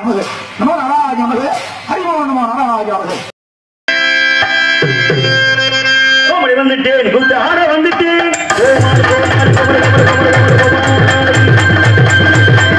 நமது நமோ நாராஜ நமது ஹரிமோ நமோ நாராஜ நமது கோமடி வந்துட்டேன் குத்து ஆட வந்துட்டேன் கோமாளி, கோமாளி, கோமாளி, கோமாளி, கோமாளி, கோமாளி.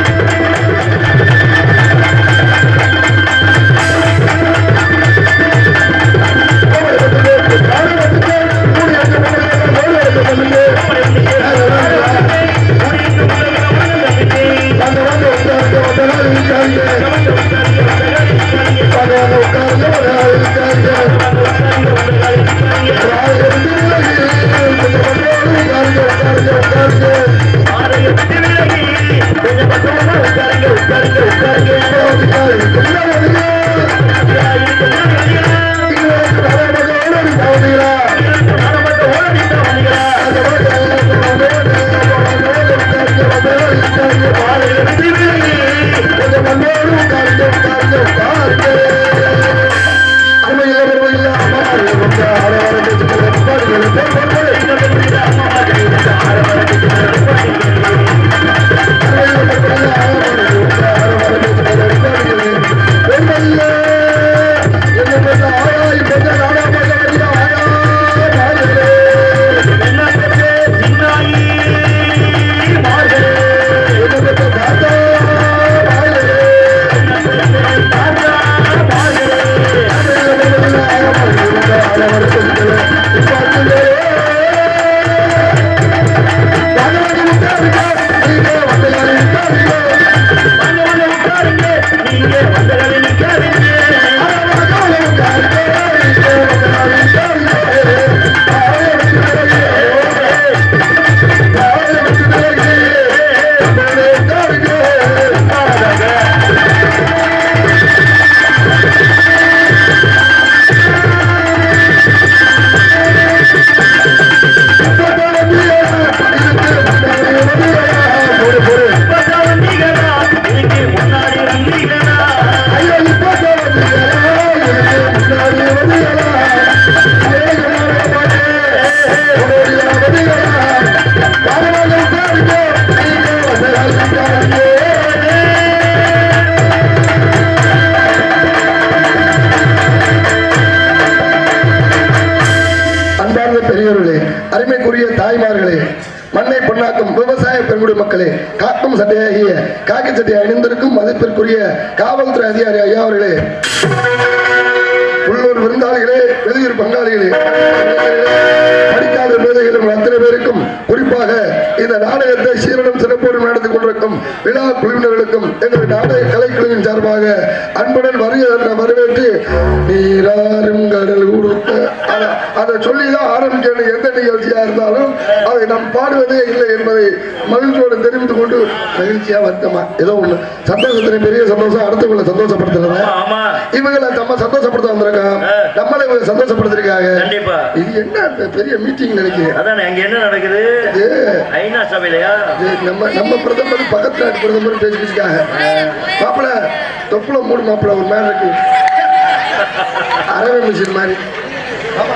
அன்பார்ந்த பெரியவர்களே அருமைக்குரிய தாய்மார்களே மண்ணை பொன்னாக்கும் விவசாய பெருங்குடி மக்களே காக்கும் சட்டையாகிய காக்கி சட்டை அணிந்திருக்கும் மதிப்பிற்குரிய காவல்துறை அதிகாரி ஐயா அவர்களே உள்ளூர் விருந்தாளிகளே வெளியூர் பங்காளிகளே படிக்காத மேதைகளும் அத்தனை பேருக்கும் குறிப்பாக இந்த நாடகத்தை சீரனும் சிறப்போடும் நடத்தி கொண்டிருக்கும் விழா குழுவினர்களுக்கும் எங்கள் நாடக கலைக்குழுவின் சார்பாக அன்புடன் வருகிற வரவேற்று நீராறும் கடல் கொடுத்த அத- அதை சொல்லிதான் ஆரம்பிக்கணும் எந்த நிகழ்ச்சியா இருந்தாலும் அதை நாம் பாடுவதே இல்லை என்பதை மகிழ்ச்சியோடு தெரிவித்துக் கொண்டு மகிழ்ச்சியா வருத்தமா ஏதோ ஒண்ணு சந்தோஷத்தினை பெரிய சந்தோஷம் அடுத்தவங்களை சந்தோஷப்படுத்துறது ஆமா இவங்களை நம்ம சந்தோஷப்படுத்த வந்திருக்கோம் நம்மளை இவங்க சந்தோஷப்படுத்திருக்காங்க கண்டிப்பா இது என்ன இந்த பெரிய மீட்டிங் நினைக்கிறேன் அதானே அங்க என்ன நடக்குது இது ஐநா சபையிலையா இது நம்ம நம்ம பிரதமர் பக்கத்து நாட்டு பிரதமர் பேசிட்டு இருக்காங்க மாப்பிள தொப்புல மூடு மாப்பிள ஒரு மாதிரி இருக்கு அரவை மிஷின் மாதிரி ஆமா.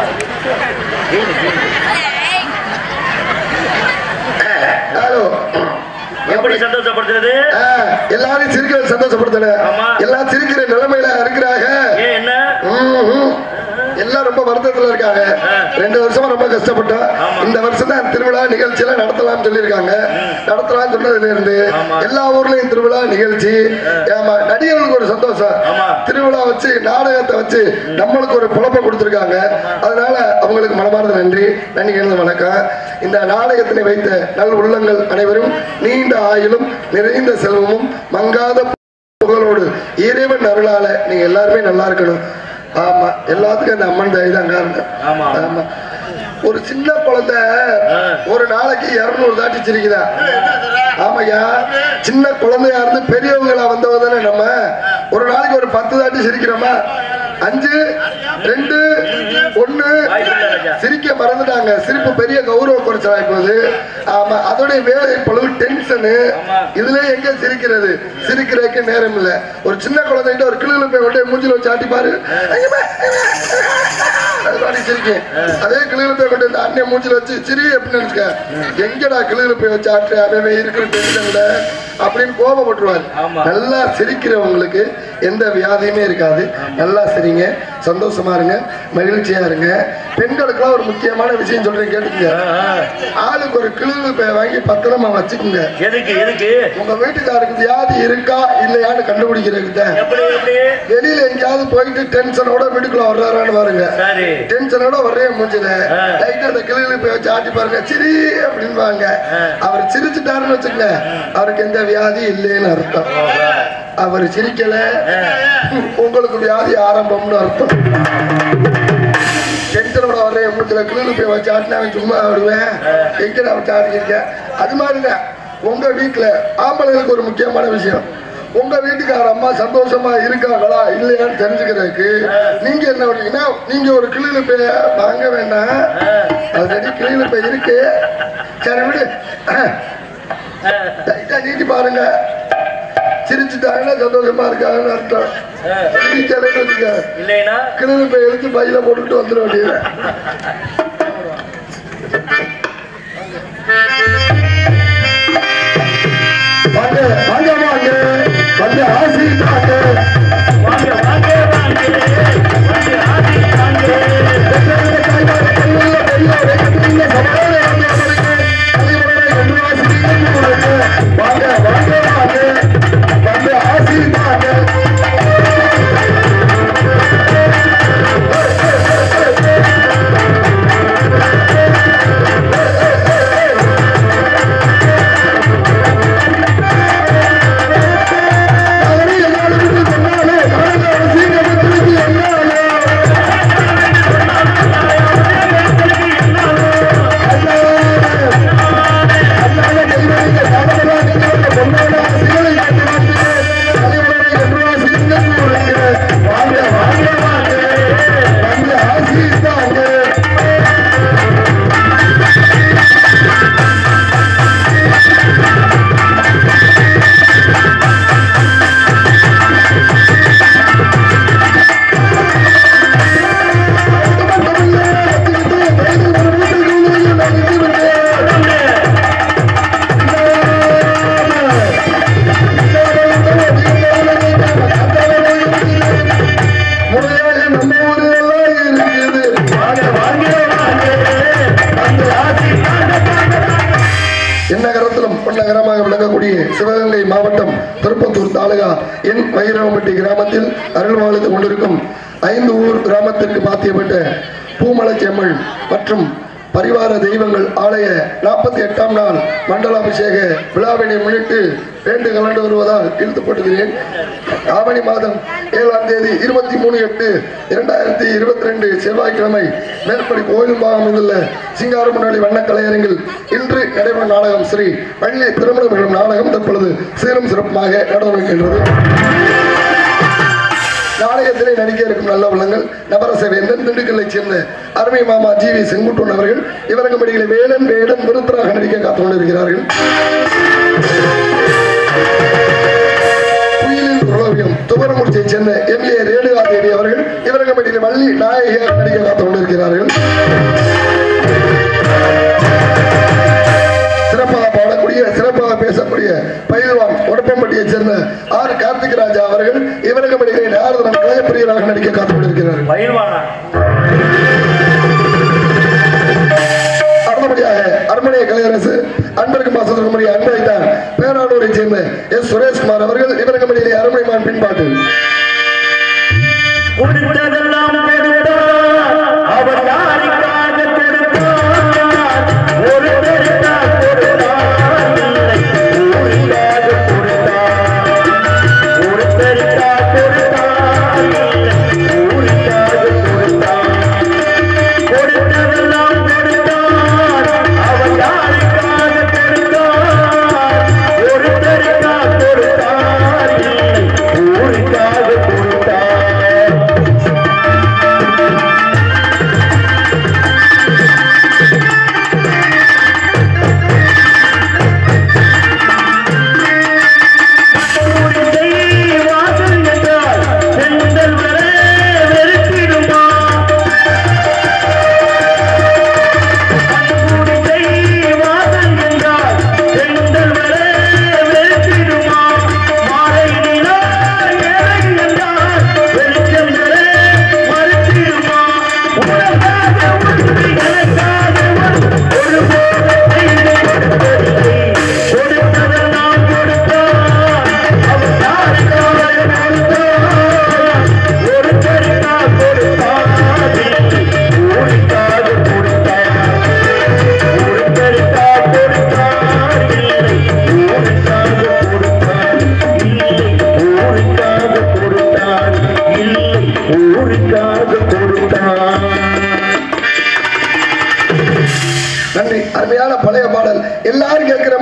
ஹலோ எப்படி சந்தோஷப்படுத்துறது ஆ, எல்லாரையும் சிரிக்கிற சந்தோஷப்படுத்தல ஆமா. எல்லாம் சிரிக்கிற நிலைமையில இருக்கிறாங்க ஏன் என்ன ம்ஹும். எல்லாம் ரொம்ப வருத்தத்துல இருக்காங்க ஆ. ரெண்டு வருஷமா ரொம்ப கஷ்டப்பட்டோம் ஆமா. இந்த வருஷம் தான் திருவிழா நிகழ்ச்சி எல்லாம் நடத்தலாம்னு சொல்லியிருக்காங்க நடத்தலாம் சொன்னதுல இருந்து ஆமா. எல்லா ஊர்லயும் திருவிழா நிகழ்ச்சி ஆமா நடிகர்களுக்கு ஒரு சந்தோஷம் ஆமா. திருவிழா வச்சு நாடகத்தை வச்சு நம்மளுக்கு ஒரு புழப்ப கொடுத்திருக்காங்க அதனால அவங்களுக்கு மனமார்ந்த நன்றி நன்றி கலந்த வணக்கம் இந்த நாடகத்தினை வைத்த நல் உள்ளங்கள் அனைவரும் நீண்ட ஆயுளும் நிறைந்த செல்வமும் மங்காத புகழோடு இறைவன் அருளால நீங்க எல்லாருமே நல்லா இருக்கணும் ஆமா எல்லாத்துக்கும் இந்த அம்மன் தயை தான் காரணம் ஆமா. ஆமா ஒரு சின்ன குழந்தை ஆ. ஒரு நாளைக்கு இருநூறு தாட்டி சிரிக்குதா ஆமாய்யா சின்ன குழந்தையா இருந்து பெரியவங்களா வந்தவங்க தானே நம்ம ஒரு நாளைக்கு ஒரு பத்து தாட்டி சிரிக்கிறோமா அஞ்சு ரெண்டு ஒண்ணு வாய்ப்பில்லை ராஜா. சிரிக்க மறந்துட்டாங்க சிரிப்பு பெரிய கௌரவ குறைச்சலாகி போகுது ஆமா அதோடைய வேலை பழுவு டென்ஷனு ஆமா. இதுல எங்க சிரிக்கிறது சிரிக்கிறதுக்கு நேரம் இல்ல ஒரு சின்ன குழந்தைகிட்ட ஒரு கிளியில போய் கொண்டு போய் மூஞ்சில வச்சு ஆட்டி பாரு ஐயம்மா, ஐயம்மா. அது மாதிரி சிரிக்கும் அதே கிளியில போய் கொண்டு இந்த அண்ணன் மூஞ்சில வச்சு சிரி அப்படின்னு நினைச்சுக்க எங்கடா கிளியில போய் வச்சு ஆட்டு அவன் இருக்கிற டென்ஷன்ல அப்படின்னு கோபப்பட்டுருவாரு ஆமா. நல்லா சிரிக்கிறவங்களுக்கு எந்த வியாதியுமே இருக்காது நல்லா சிரிங்க சந்தோஷமா இருங்க மகிழ்ச்சியா இருங்க பெண்களுக்கெல்லாம் ஒரு முக்கியமான விஷயம் சொல்றேன் கேட்டுக்கங்க ஆளுக்கு ஒரு கிளியில போய் வாங்கி பத்திரமா வச்சுக்கோங்க எதுக்கு எதுக்கு உங்க வீட்டுக்காருக்கு வியாதி இருக்கா இல்லையான்னு கண்டுபிடிக்கிறதுக்கு தான் எப்படி எப்படி வெளியில எங்கேயாவது போயிட்டு டென்ஷனோட வீட்டுக்குள்ள வர்றாரான்னு பாருங்க சரி டென்ஷனோட ஒரே மூஞ்சில ஆ. லைட்டா அந்த கிளியில போய் வச்சு ஆட்டி பாருங்க சிரி அப்படின்பாங்க ஆ. அவர் சிரிச்சுட்டாருன்னு வச்சுக்கங்க அவருக்கு எந்த வியாதி இல்லைன்னு அர்த்தம் அவர் சிரிக்கல உங்களுக்கு வியாதி ஆரம்பம்னு அர்த்தம் டென்ஷனோட ஒரே மூஞ்சில கிளியில போய் வச்சு ஆட்டினா அவன் சும்மா ஆடுவேன் எங்கடா வச்சு ஆடிக்கிறேன் அது மாதிரிதான் உங்க வீட்டுல ஆம்பளைகளுக்கு ஒரு முக்கியமான விஷயம் உங்க வீட்டுக்கார அம்மா சந்தோஷமா இருக்காங்களா இல்லையான்னு தெரிஞ்சுக்கிறதுக்கு நீங்க என்ன பண்ணீங்கன்னா நீங்க ஒரு கிளியில போய் வாங்க வேண்டாம் ஆல்ரெடி கிளியில போய் இருக்கு சரி விடு லைட்டா நீட்டி பாருங்க சிரிச்சுட்டாங்கன்னா சந்தோஷமா இருக்காங்கன்னு அர்த்தம் சிரிக்கலைன்னு வச்சுக்க இல்லைன்னா கிளியில போய் எடுத்து பையில போட்டுட்டு வந்துட வேண்டியது வாங்க வாங்க வாங்க வந்து ஆசி தாங்க வாங்க வாங்க வாங்க வாங்க ஆதி வாங்க வாங்க வாங்க வாங்க வந்து ஆசி தாங்க வாங்க வாங்க வாங்க வந்து ஆசி தாங்க முறையாக நம்ம ஊரெல்லாம் இருக்குது வாங்க வாங்க வாங்க வாங்க ஆதி எந்நகரத்திலும் பொன்னகரமாக விளங்கக்கூடிய சிவகங்கை மாவட்டம் திருப்பத்தூர் தாலுகா என் வைரவம்பட்டி கிராமத்தில் அருள் வாழ்ந்து கொண்டிருக்கும் ஐந்து ஊர் கிராமத்திற்கு பாத்தியப்பட்ட பூமலச்செம்மள் மற்றும் பரிவார தெய்வங்கள் ஆலய நாற்பத்தி எட்டாம் நாள் மண்டலாபிஷேக விழாவினை முன்னிட்டு வேண்டு கலந்து வருவதால் இழுத்துப்படுகிறேன் ஆவணி மாதம் ஏழாம் தேதி இருபத்தி மூணு எட்டு இரண்டாயிரத்தி இருபத்தி ரெண்டு செவ்வாய்க்கிழமை மேற்படி கோயிலும்பாகம் அமைந்துள்ள சிங்காரமுன்னாடி வண்ண கலையரங்கில் இன்று நடைபெறும் நாடகம் ஸ்ரீ பள்ளி திருமணம் எனும் நாடகம் தற்பொழுது சீரும் சிறப்புமாக நடைபெறுகின்றது நாடகத்திலே நடிக்க இருக்கும் நல்ல உள்ளங்கள் நவரச வேந்தன் திண்டுக்கல்லைச் சேர்ந்த அருமை மாமா ஜி வி செங்குட்டுவன் அவர்கள் இவரங்க மடியிலே வேலன் வேடன் விருத்தராக நடிக்க காத்துக் கொண்டிருக்கிறார்கள் குயிலின் குலோவியம் துவரமுடிச்சைச் சேர்ந்த எம் ஏ ரேணுகா தேவி அவர்கள் இவரங்க மடியிலே வள்ளி நாயகியாக நடிக்க காத்துக் கொண்டிருக்கிறார்கள் சிறப்பாக பாடக்கூடிய சிறப்பாக பேசக்கூடிய பயில்வான் உடப்பம்பட்டியைச் சேர்ந்த ஆர் கார்த்திக் ராஜா அவர்கள் இவரங்க மடியிலே நாரதன் கலையப்பிரியராக நடிக்க காத்துக் கொண்டிருக்கிறார்கள் பயில்வானா அடுத்தபடியாக அரண்மனை கலையரசு அன்பருக்கு மாசத்திற்கு முறைய அன்பைத்தான் பேராடூரை சேர்ந்த எஸ் சுரேஷ்குமார் அவர்கள் இவரங்க மடியிலே அரண்மனைமான் பின்பாட்டு கொடுத்ததெல்லாம் கொடுத்தார் அவர் யாருக்காக கொடுத்தார் ஒரு கொடுத்தார் கொடுத்தார் இல்லை ஊருக்காக கொடுத்தார் ஒருத்தருக்காக கொடுத்தார் இல்லை ஊருக்காக கொடுத்தார் கொடுத்ததெல்லாம் கொடுத்தார் அவர் யாருக்காக கொடுத்தார் ஒருத்தருக்காக கொடுத்தார் இல்லை ஊருக்காக கொடுத்தார்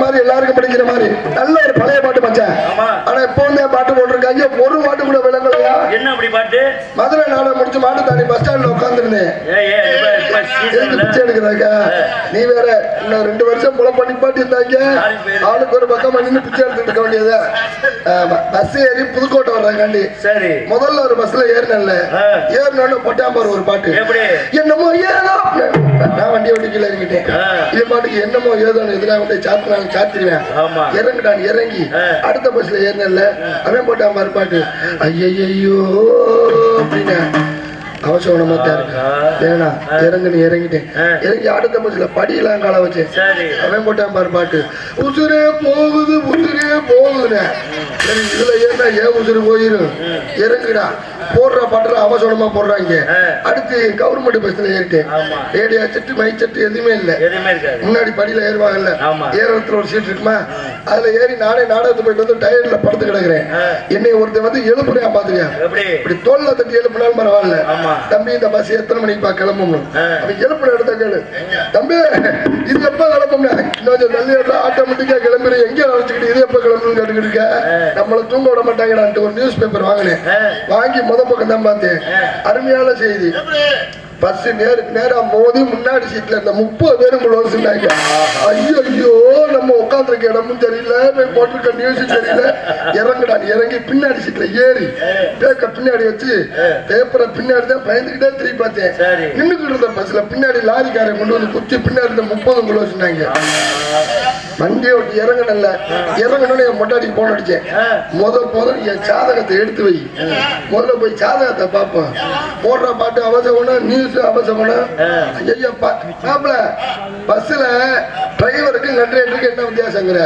மாதிரி எல்லாருக்கும் பிடிக்கிற மாதிரி நல்ல ஒரு பழைய பாட்டு மச்சான் ஆமா. ஆனா இப்போ வந்து பாட்டு போட்டிருக்காங்க ஒரு பாட்டு கூட விளங்கலையா என்ன அப்படி பாட்டு மதுரை நாடகம் முடிச்சு மாட்டு தாண்டி பஸ் ஸ்டாண்ட்ல உட்காந்துருந்தேன் ஏ ஏ இப்ப இப்ப எதுக்கு சீசன்ல பிச்சை எடுக்கிறாங்க நீ வேற இன்னும் ரெண்டு வருஷம் புல பண்ணி பாட்டி இருந்தாங்க ஆளுக்கு ஒரு பக்கம் நின்று பிச்சை எடுத்துட்டு இருக்க வேண்டியது பஸ் ஏறி புதுக்கோட்டை வர்றாங்காண்டி சரி முதல்ல ஒரு பஸ்ல ஏறினல்ல ஆ. ஏறினோன்னு பொட்டாம்பாரு ஒரு பாட்டு எப்படி என்னமோ ஏதோ நான் வண்டி ஓட்டி கீழே இறங்கிட்டேன் ஆ. இது பாட்டுக்கு என்னமோ ஏதோன்னு இதெல்லாம் கொண்டு சாத்தினாலும் சாத்திடுவேன் ஆமா. இறங்குடான் இறங்கி ஆ. அடுத்த பஸ்ல ஏறினல்ல அவன் போட்டான் பாரு பாட்டு ஐயையோ அப்படின்னு அவசரமா தான் இருக்கு ஆஹா. வேணாம் இறங்குன்னு இறங்கிட்டேன் ஆ. இறங்கி அடுத்த பஸ்ல படியெல்லாம் கால வச்சேன் சரி அவன் போட்டான் பாரு பாட்டு உசுரே போகுது உசுரே போகுதுன்னு சரி இதுல ஏன்னா ஏன் உசுறு போயிரும் இறங்குடா போடுற பாட்டுல அவசரமா போடுறாங்க ஆ. அடுத்து கவர்மெண்ட் பஸ்ல ஏறிட்டேன் ஆமா. ரேடியோ செட்டு மைக் செட்டு எதுவுமே இல்ல எதுவுமே இருக்காது முன்னாடி படியில ஏறுவாங்கல்ல ஆமா. ஏறத்துல ஒரு சீட் இருக்குமா அதுல ஏறி நானே நாடகத்துக்கு போயிட்டு வந்து டயர்ல படுத்து கிடக்குறேன் ஆ. என்னை ஒருத்தன் வந்து எழுப்புறியா பாத்துறியா எப்படி இப்படி தோல்ல தட்டி எழுப்பினாலும் பரவாயில்ல ஆமா. தம்பி இந்த பஸ் எத்தனை மணிக்கு பா கிளம்பணும் ஆ. அவன் எழுப்புன இடத்த கேளு தம்பி இது எப்ப கிளம்பும்னா இன்னும் நல்ல ஆட்டோமேட்டிக்கா கிளம்புற எங்க நினைச்சுக்கிட்டு இது எப்ப கிளம்பணும்னு கேட்டுக்கிட்டு இருக்க நம்மள தூங்க விட மாட்டாங்கடான்ட்டு ஒரு நியூஸ் பேப்பர் வாங்கினேன் ஆ. வாங்கி முத பக்கம் தான் பார்த்தேன் அருமையான செய்தி பஸ் நேருக்கு நேரா மோதி முன்னாடி சீட்ல இருந்த முப்பது பேரும் குளோஸ்னாங்க ஐயோ ஐயோ நம்ம உட்காந்துருக்க இடமும் தெரியல போய் போட்டிருக்க நியூஸும் தெரியல இறங்குடா இறங்கி பின்னாடி சீட்ல ஏறி பேக்க பின்னாடி வச்சு பேப்பரை பின்னாடி தான் பயந்துக்கிட்டே திரும்பி பார்த்தேன் சரி. நின்னுக்கிட்டு இருந்த பஸ்ல பின்னாடி லாரிக்காரன் கொண்டு வந்து குத்தி பின்னாடி இருந்த முப்பதும் குளோஸ்னாங்க வண்டியை விட்டு இறங்கணும்ல இறங்கணும்னு என் மொட்டாடிக்கு போன் அடிச்சேன் முத முத என் ஜாதகத்தை எடுத்து வை முதல்ல போய் ஜாதகத்தை பார்ப்போம் போடுற பாட்டு அவசரம் நியூஸ் அவசரம் ஐயா மாப்பிள பஸ்ல டிரைவருக்கும் கண்ட்ரக்டருக்கும் என்ன வித்தியாசங்கிற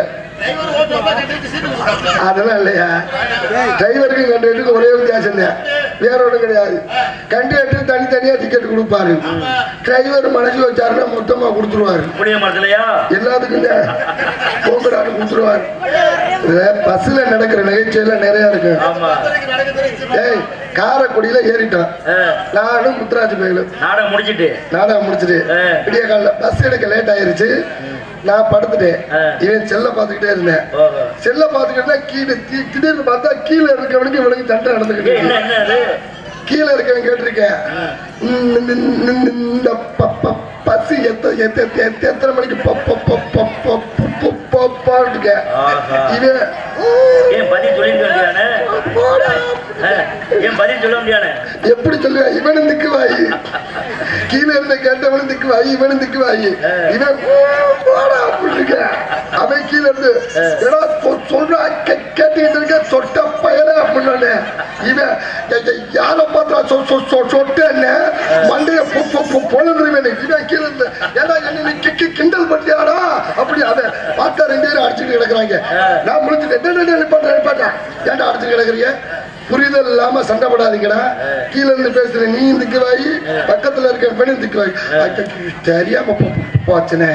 அதெல்லாம் இல்லையா டிரைவருக்கும் கண்ட்ரக்டருக்கும் ஒரே வித்தியாசம் தான் வேற ஒன்றும் கிடையாது கண்ட்ரக்டர் தனித்தனியா டிக்கெட் கொடுப்பாரு டிரைவர் மனசு வச்சாருன்னா மொத்தமா கொடுத்துருவாரு புளிய மரத்துலயா எல்லாத்துக்கும் போக்குறாரு கொடுத்துருவாரு இதுல பஸ்ல நடக்கிற நிகழ்ச்சியெல்லாம் நிறைய இருக்கு ஆமா ஏய் காரைக்குடியில ஏறிட்டான் ஆ. நானும் முத்துராஜ் பயிலும் நாடகம் முடிச்சிட்டு நாடகம் முடிச்சிட்டு ஆ. விடிய காலைல பஸ் எடுக்க லேட் ஆயிருச்சு நான் படுத்துட்டேன் ஆ. இவன் செல்ல பார்த்துக்கிட்டே இருந்தேன் ஓஹோ செல்ல பார்த்துக்கிட்டே கீழே தி- திடீர்னு பார்த்தா கீழே இருக்கவனுக்கு இவனுக்கு சண்டை நடந்துக்கிட்டு ஏய், என்ன இருக்கு. என்ன அது கீழே இருக்கவன் கேட்டிருக்கேன் ம், இந்த- இந்த- இந்த- இந்த ப- ப- பஸ் எத்த எத்த எத்த- எத்தனை மணிக்கு ப- ப- ப- ப- ப- ப- ப- ப- பான்னு இருக்கேன். ஆஹா. இவன் ஏன் பதில் சொல்லிருக்க வேண்டியானே போடா. ஏன் பதில் சொல்ல முடியானே எப்படி சொல்லுவேன் இவனும் திக்குவாயி கீழே இருந்த கேட்டவனும் திக்குவாயி இவனும் திக்குவாயி இவன் போடா அப்படின்னு இருக்கான். அவன் கீழே இருந்து ஏடா சொ- சொல்றா கே- கேட்டுக்கிட்டு இருக்க சொட்ட பயல அப்படின்னு இவன் ய- ய- யாரை பார்த்தா சொ- சொ- சொ- சொட்டேன்னு மண்டைய பொ- பொ- பொ- பொழந்துருவேன் இவன் கீழே இருந்து ஏடா என்ன நீ கி- கி- கிண்டல் பண்ணியாடா அப்படி அதை பார்த்தா ரெண்டு பேரும் அடிச்சுட்டு கிடக்குறாங்க நான் முடிச்சுட்டேன் டேய், டேய், டேய், நிப்பாட்டா நிப்பாட்டா ஏன்டா அடிச்சுட்டு கிடக்குறீங்க புரிதல் இல்லாம சண்டை போடாதீங்கடா கீழ இருந்து பேசுற நீ திக்குவாயி பக்கத்துல இருக்க பெண்ணும் திக்குவாய் தெரியாம போ- போ- போச்சுனே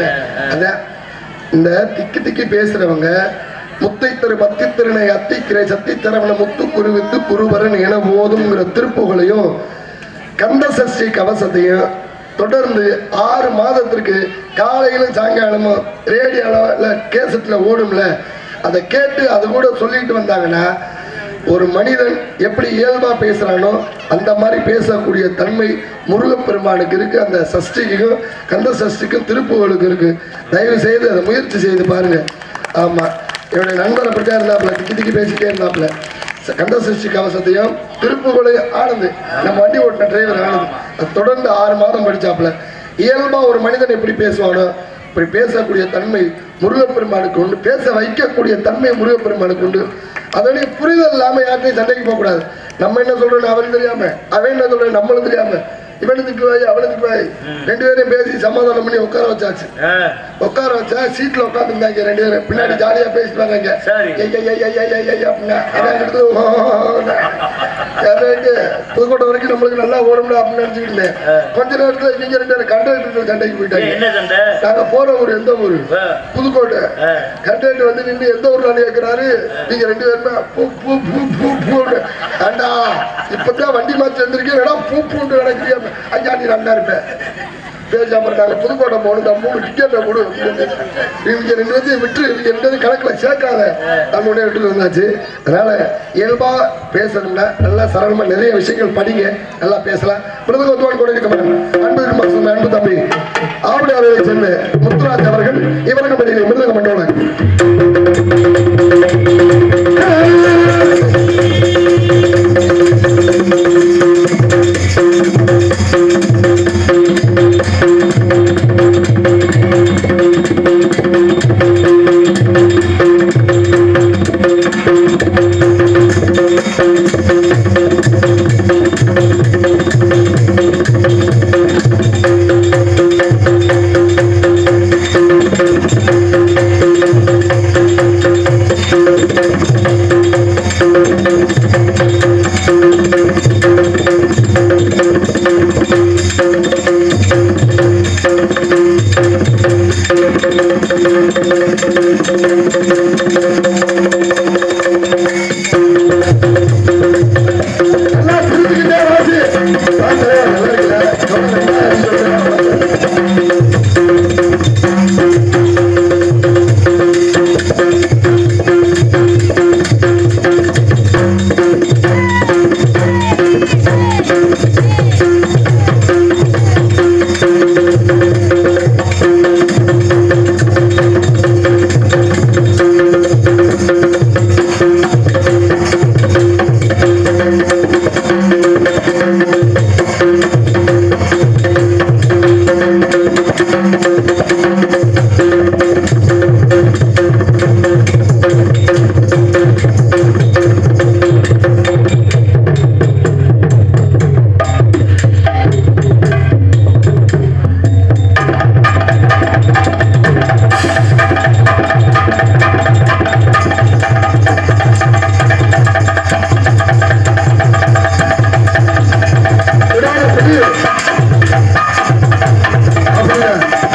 அதான் இந்த திக்கி திக்கி பேசுறவங்க முத்தை தரு பத்தி திறனை அத்திக்கிரை சத்தி தரவன முத்து குருவித்து குருவரன் என போதுங்கிற திருப்புகளையும் கந்த சஷ்டி கவசத்தையும் தொடர்ந்து ஆறு மாதத்திற்கு காலையிலும் சாயங்காலமும் ரேடியோல இல்ல கேசட்ல ஓடும்ல அதை கேட்டு அது கூட சொல்லிட்டு வந்தாங்கன்னா ஒரு மனிதன் எப்படி இயல்பா பேசுறானோ அந்த மாதிரி பேசக்கூடிய தன்மை முருகப்பெருமானுக்கு இருக்கு அந்த சஷ்டிக்கும் கந்த சஷ்டிக்கும் திருப்புகளுக்கு இருக்கு தயவு செய்து அதை முயற்சி செய்து பாருங்க ஆமா என்னுடைய நண்பர் அப்படித்தான் இருந்தாப்புல திக்கி திக்கி பேசிட்டே இருந்தாப்புல ச- கந்த சஷ்டி கவசத்தையும் திருப்புகளை ஆனந்து நம்ம வண்டி ஓட்டின டிரைவர் ஆனது அது தொடர்ந்து ஆறு மாதம் படிச்சாப்புல இயல்பா ஒரு மனிதன் எப்படி பேசுவானோ இப்படி பேசக்கூடிய தன்மை முருகப்பெருமானுக்கு உண்டு பேச வைக்கக்கூடிய தன்மை முருகப்பெருமானுக்கு உண்டு அதோடைய புரிதல் இல்லாம யார்ட்டையும் சண்டைக்கு போக கூடாது நம்ம என்ன சொல்றோம் அவன் தெரியாம அவன் என்ன சொல்றேன் நம்மளும் தெரியாம இவனுக்கு வாய் அவனுக்கு வாய் ரெண்டு பேரையும் பேசி சமாதானம் பண்ணி உட்கார வச்சாச்சு ஆ, உட்கார வச்சா சீட்ல உட்காந்துருந்தாங்க ரெண்டு பேரும் பின்னாடி ஜாலியா பேசிட்டு வந்தாங்க சரி. ஐய், ஐய், ஐய், ஐய், ஐய், ஐய், அப்படின்னா. அவன் எடுத்து ஓ, யாராவது புதுக்கோட்டை வரைக்கும் நம்மளுக்கு நல்லா ஓடும்டா அப்படின்னு நினைச்சுக்கிட்டு இருந்தேன். கொஞ்ச நேரத்துல இவங்க ரெண்டு பேரும் கண்டக்டர் சண்டைக்கு ஏன் போயிட்டாங்க என்ன சண்டை நாங்க போற ஊர் எந்த ஊரு ஆ, புதுக்கோட்டை ஆ. கண்டக்டர் வந்து நின்று எந்த ஊர்ல கேட்கிறாரு நீங்க ரெண்டு பேருமே பூ பூ பூ பூ பூன்னு ஏண்டா இப்பதான் வண்டி மாத்தி வந்திருக்கேன் ஏடா பூ பூண்டு நடக்கிறீங்க ஐயா நீ நல்லா இருப்ப பேசாம இருக்காங்க புதுக்கோட்டை போகணும் நான் மூணு டிக்கெட்டை கொடு இவங்க ரெண்டு பேர்த்தையும் விட்டு இவங்க ரெண்டு பேரும் கணக்குல சேர்க்காத நம்ம உடனே விட்டுட்டு வந்தாச்சு அதனால இயல்பா பேசணும்னா நல்லா சரளமா நிறைய விஷயங்கள் படிங்க நல்லா பேசலாம் மிருதகத்தோடு கூட இருக்க மாட்டேன் அன்பு மாசம் அன்பு தம்பி ஆவடி அவர்களை சேர்ந்த முத்துராஜ் அவர்கள் இவருக்கு மணியிலே மிருதகம் பண்ணுவாங்க நல்லா புரிஞ்சுக்கிட்டே வாசி வாசி, நல்லா இருக்குல்ல? விடாத புரிய. அப்படியா?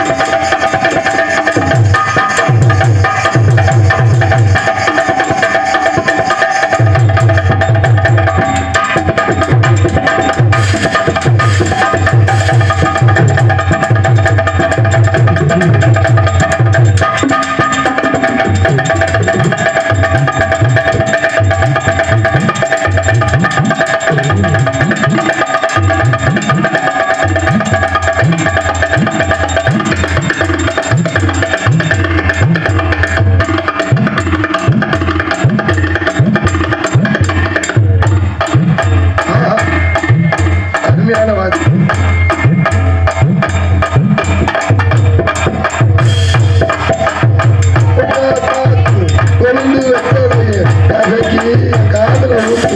ஆஹா. அருமையான வாக்கு கொண்டு வைக்கிறது கதைக்கு காதல ஊத்து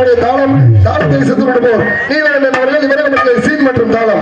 நம்முடைய தாளம் தாளத்தை செத்து விடுவோம் நீலகண்டன் அவர்கள் இவரை நமக்கு சீன் மற்றும் தாளம்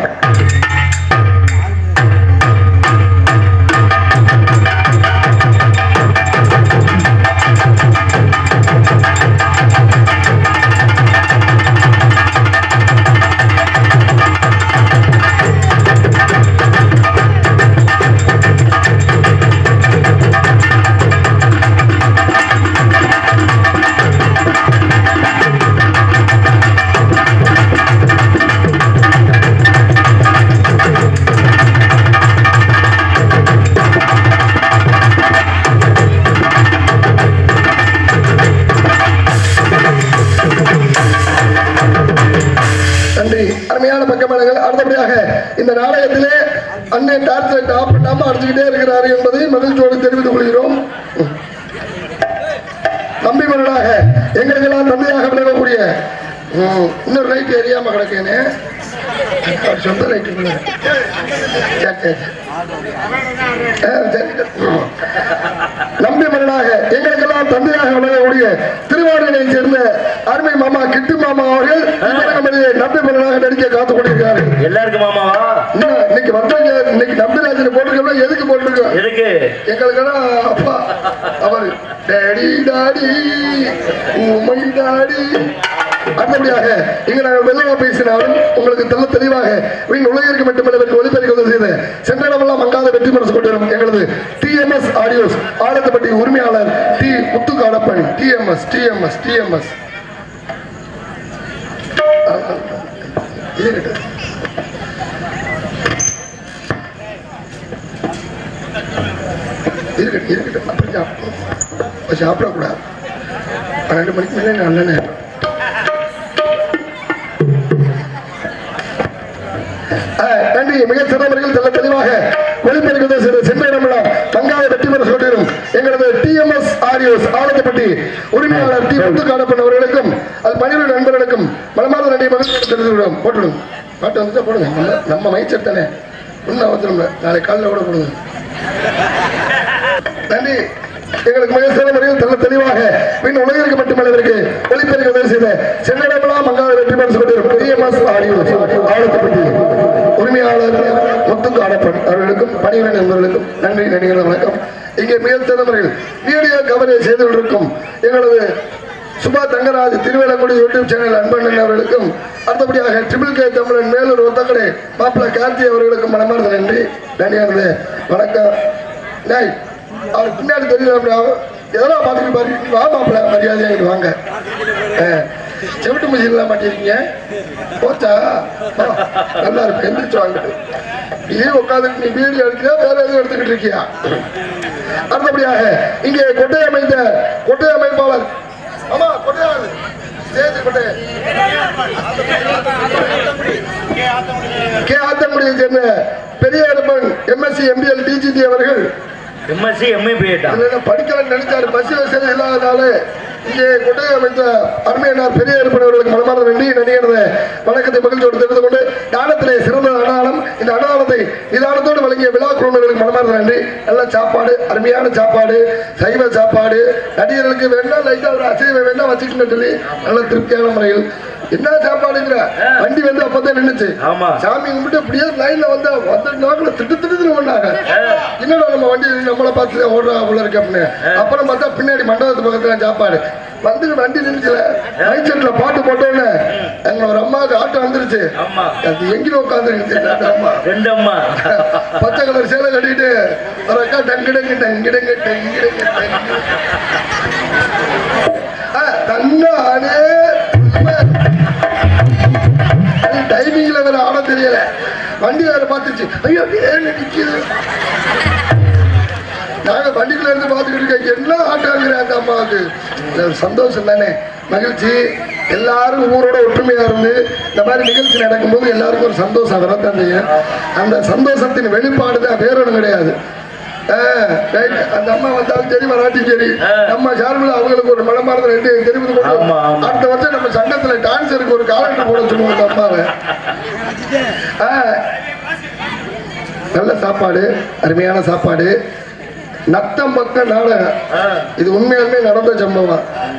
நன்றி அருமையான பக்கமேளங்கள் அடுத்தபடியாக இந்த நாடகத்திலே அண்ணன் டார்ச் லைட் ஆஃப் பண்ணாம அடிச்சுக்கிட்டே இருக்கிறார் என்பதை மகிழ்ச்சியோடு தெரிவித்துக் கொள்கிறோம் தம்பி மன்னனாக எங்களுக்கெல்லாம் தந்தையாக விளங்கக்கூடிய ம், இன்னொரு லைட் எரியாம கிடக்கேனே அவர் சொந்த லைட் நம்பி மன்னனாக எங்களுக்கெல்லாம் தந்தையாக விளங்கக்கூடிய திருவாரூரை சேர்ந்த அருமை மாமா கிட்டு மாமா அவர்கள் இப்ப நமது நம்பி மன்னனாக நடிக்க காத்துக் கொண்டிருக்கிறார்கள் எல்லாருக்கும் மாமாவா இன்னும் இன்னைக்கு வந்தவங்க இன்னைக்கு நம்பிராஜன் போட்டிருக்கோம் எதுக்கு போட்டிருக்கோம் எதுக்கு எங்களுக்கெல்லாம் அப்பா அவர் டேடி டாடி உமை டாடி அடுத்தபடியாக இங்க நாங்கள் மெல்லமா பேசினாலும் உங்களுக்கு தெல்ல தெளிவாக வீண் உலகிற்கு மட்டுமல்ல வெற்றி ஒளிபெருக்க செய்த சென்றடமெல்லாம் மங்காத வெற்றி மனசு கொண்டிருக்கும் எங்களது டிஎம்எஸ் ஆடியோஸ் ஆலத்தப்பட்டி உரிமையாளர் T Muthukadappan TMS TMS TMS இருக்கட்டும் இருக்கட்டும் இருக்கட்டும் அப்படி சாப்பிடும் அப்ப சாப்பிடக்கூடாது பன்னெண்டு மணிக்கு மேலே நல்ல நேரம் ஆ, நன்றி மிக சிறந்தவர்கள் தெல்ல தெளிவாக ஒளிபெருக்குவது சிறு சென்ற இடமெல்லாம் பங்காய வெற்றி பெற சொல்லிடும் எங்களது டிஎம்எஸ் ஆரியோஸ் ஆலயப்பட்டி உரிமையாளர் டி முத்து காணப்பன் அவர்களுக்கும் அது பணியுள்ள நண்பர்களுக்கும் மனமார்ந்த நன்றி மகிழ்ச்சி தெரிவித்துவிடும் போட்டுடும் பாட்டு வந்துட்டா போடுங்க நம்ம நம்ம மைச்சர் தானே ஒன்றும் அவசரம் இல்லை நாளை காலையில் கூட போடுங்க நன்றி எங்களுக்கு மிக சிறந்த முறையில் தெல்ல தெளிவாக பின் உலகிற்கு மட்டுமல்லவருக்கு ஒளிப்பெருக்க உதவி செய்த சென்னிடமெல்லாம் மங்காத வெற்றி பெற சொல்லிடும் டிஎம்எஸ் ஆடியோ ஆலயப்பட்டி உரிமையாளர் முத்துக்கு ஆடப்பன் அவர்களுக்கும் பணியுடன் நண்பர்களுக்கும் நன்றி நடிகர்கள் வணக்கம் இங்கே மிக சிறந்த முறையில் வீடியோ கவரேஜ் செய்து கொண்டிருக்கும் எங்களது சுபா தங்கராஜ் திருவேலங்குடி யூடியூப் சேனல் அன்பண்ணன் அவர்களுக்கும் அடுத்தபடியாக ட்ரிபிள் கே தமிழன் மேலூர் ஒத்தக்கடை மாப்பிள்ள கார்த்தி அவர்களுக்கும் மனமார்ந்த நன்றி நன்றியானது வணக்கம் டேய், அவர் பின்னாடி தெரியல எதெல்லாம் பார்த்துட்டு பாரு வா மாப்பிள்ள மரியாதையாக வாங்க ஆ, செவிட்டு மிஷின்லாம் மாட்டிருக்கீங்க போச்சா வா, நல்லா இருக்கு எந்திரிச்சு வாங்கிட்டு நீ உட்காந்துட்டு நீ வீடியோ எடுக்கிறியா வேற எதுவும் எடுத்துக்கிட்டு இருக்கியா அடுத்தபடியாக இங்கே கொட்டை அமைந்த கொட்டை அமைப்பாளர் ஆமா கொட்டை ஸ்டேஜ் கொட்டை கே ஆத்தங்குடியை சேர்ந்த பெரிய அருப்பன் எம்எஸ்சி எம்பிஎல் டிஜிடி அவர்கள் எம்எஸ்சி எம்ஏ பிஏட்டா அதுல படிக்கலன்னு நினைச்சாரு பஸ் வசதி இல்லாதனால இங்கே கொட்டை அமைத்த அருமையினார் பெரிய இருப்பவர்களுக்கு மனமார்ந்த நன்றி நடிகரது வணக்கத்தை மகிழ்ச்சியோடு தெரிந்து கொண்டு தானத்திலே சிறந்த அடையாளம் இந்த அடையாளத்தை நிதானத்தோடு வழங்கிய விழா குழுவினர்களுக்கு மனமார்ந்த நன்றி நல்ல சாப்பாடு அருமையான சாப்பாடு சைவ சாப்பாடு நடிகர்களுக்கு வேணா லைட்டா ஒரு அசைவ வேணா வச்சுக்கணும் சொல்லி நல்ல திருப்தியான முறையில் என்ன சாப்பாடுங்கிற வண்டி வந்து அப்பதான் நின்னுச்சு ஆமா. சாமி கும்பிட்டு அப்படியே லைன்ல வந்து வந்து நாக்குல திட்டு திட்டு பண்ணாங்க என்னடா நம்ம வண்டி நம்மளை பார்த்து ஓடுறா போல இருக்கு அப்படின்னு அப்புறம் பார்த்தா பின்னாடி மண்டபத்து பக்கத்துல சாப்பாடு வந்து வண்டி நின்றுச்சுல ரைட் சைட்ல பாட்டு போட்டோன்னே எங்க ஒரு அம்மாவுக்கு ஆட்டோ வந்துருச்சு ஆமா அது எங்கிட்ட உட்காந்துருக்கு அம்மா ரெண்டு அம்மா பச்சை கலர் சேலை கட்டிட்டு ஒரு அக்கா டங்கிடங்கு டங்கிடங்கு டங்கிடங்கு டங்கு ஆ, தன்னானே டைமிங்ல வேற ஆட தெரியல வண்டி வேற பார்த்துச்சு ஐயோ ஏன் நிக்குது நாங்க வண்டிக்குள்ள இருந்து பார்த்துக்கிட்டு இருக்கோம் என்ன ஆட்டாங்கிற அந்த அம்மாவுக்கு இது ஒரு சந்தோஷம் தானே மகிழ்ச்சி எல்லாரும் ஊரோட ஒற்றுமையா இருந்து இந்த மாதிரி நிகழ்ச்சி நடக்கும்போது எல்லாருக்கும் ஒரு சந்தோஷம் வரத்தான் செய்யும் அந்த சந்தோஷத்தின் வெளிப்பாடு தான் வேற ஒன்றும் கிடையாது ஆ, right. அந்த அம்மா வந்தாலும் சரி வராட்டியும் சரி நம்ம சார்பில் அவங்களுக்கு ஒரு மனமார்ந்த ரெண்டு தெரிவித்து கொண்டு ஆமா, ஆமா. அடுத்த வருஷம் நம்ம சங்கத்துல டான்ஸருக்கு ஒரு காலண்டர் போட சொல்லுவோம் அந்த அம்மாவை ஆ, நல்ல சாப்பாடு அருமையான சாப்பாடு நத்தம் பக்க நாடகம் இது உண்மையாலுமே நடந்த சம்பவம்